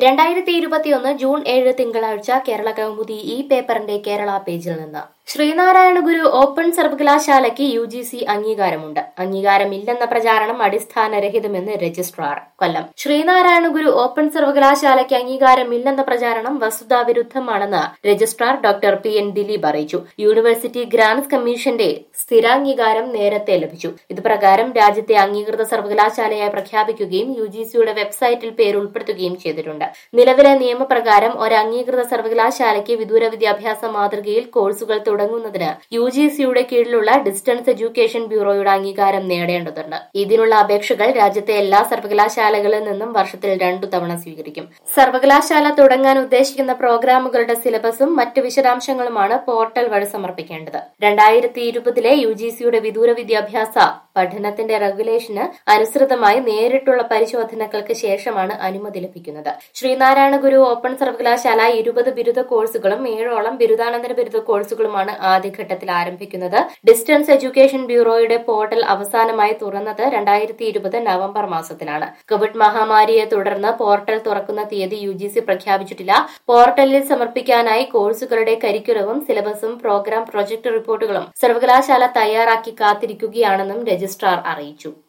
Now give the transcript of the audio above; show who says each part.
Speaker 1: രണ്ടായിരത്തി ഇരുപത്തിയൊന്ന് ജൂൺ ഏഴ് തിങ്കളാഴ്ച കേരള കൗമുദി ഈ പേപ്പറിന്റെ കേരള പേജിൽ നിന്ന് ശ്രീനാരായണ ഗുരു ഓപ്പൺ സർവകലാശാലയ്ക്ക് യു ജി സി അംഗീകാരമുണ്ട് അംഗീകാരമില്ലെന്ന പ്രചാരണം അടിസ്ഥാനരഹിതമെന്ന് രജിസ്ട്രാർ കൊല്ലം ശ്രീനാരായണ ഗുരു ഓപ്പൺ സർവകലാശാലയ്ക്ക് അംഗീകാരമില്ലെന്ന പ്രചാരണം വസ്തുതാവിരുദ്ധമാണെന്ന് registrar doctor P N Dileep അറിയിച്ചു യൂണിവേഴ്സിറ്റി ഗ്രാന്റ്സ് കമ്മീഷന്റെ സ്ഥിരാംഗീകാരം നേരത്തെ ലഭിച്ചു ഇത് പ്രകാരം രാജ്യത്തെ അംഗീകൃത സർവകലാശാലയായി പ്രഖ്യാപിക്കുകയും യു ജി സിയുടെ വെബ്സൈറ്റിൽ പേര് ഉൾപ്പെടുത്തുകയും ചെയ്തിട്ടുണ്ട് നിലവിലെ നിയമപ്രകാരം ഒരു അംഗീകൃത സർവകലാശാലയ്ക്ക് വിദൂര വിദ്യാഭ്യാസ മാതൃകയിൽ കോഴ്സുകൾ തുടങ്ങുന്നതിന് യു ജി സിയുടെ കീഴിലുള്ള ഡിസ്റ്റൻസ് എഡ്യൂക്കേഷൻ ബ്യൂറോയുടെ അംഗീകാരം നേടേണ്ടതുണ്ട് ഇതിനുള്ള അപേക്ഷകൾ രാജ്യത്തെ എല്ലാ സർവകലാശാലകളിൽ നിന്നും വർഷത്തിൽ രണ്ടു തവണ സ്വീകരിക്കും സർവകലാശാല തുടങ്ങാൻ ഉദ്ദേശിക്കുന്ന പ്രോഗ്രാമുകളുടെ സിലബസും മറ്റ് വിശദാംശങ്ങളുമാണ് പോർട്ടൽ വഴി സമർപ്പിക്കേണ്ടത് രണ്ടായിരത്തി ഇരുപതിലെ യു ജി സിയുടെ വിദൂര വിദ്യാഭ്യാസ പഠനത്തിന്റെ റെഗുലേഷന് അനുസൃതമായി നേരിട്ടുള്ള പരിശോധനകൾക്ക് ശേഷമാണ് അനുമതി ലഭിക്കുന്നത് ശ്രീനാരായണ ഗുരു ഓപ്പൺ സർവകലാശാല ഇരുപത് ബിരുദ കോഴ്സുകളും ഏഴോളം ബിരുദാനന്തര ബിരുദ കോഴ്സുകളുമാണ് ആദ്യഘട്ടത്തിൽ ആരംഭിക്കുന്നത് ഡിസ്റ്റൻസ് എഡ്യൂക്കേഷൻ ബ്യൂറോയുടെ പോർട്ടൽ അവസാനമായി തുറന്നത് രണ്ടായിരത്തി ഇരുപത് നവംബർ മാസത്തിലാണ് കോവിഡ് മഹാമാരിയെ തുടർന്ന് പോർട്ടൽ തുറക്കുന്ന തീയതി യു ജി സി പ്രഖ്യാപിച്ചിട്ടില്ല പോർട്ടലിൽ സമർപ്പിക്കാനായി കോഴ്സുകളുടെ കരിക്കുലവും സിലബസും പ്രോഗ്രാം പ്രൊജക്ട് റിപ്പോർട്ടുകളും സർവകലാശാല തയ്യാറാക്കി കാത്തിരിക്കുകയാണെന്നും രജിസ്ട്രാർ അറിയിച്ചു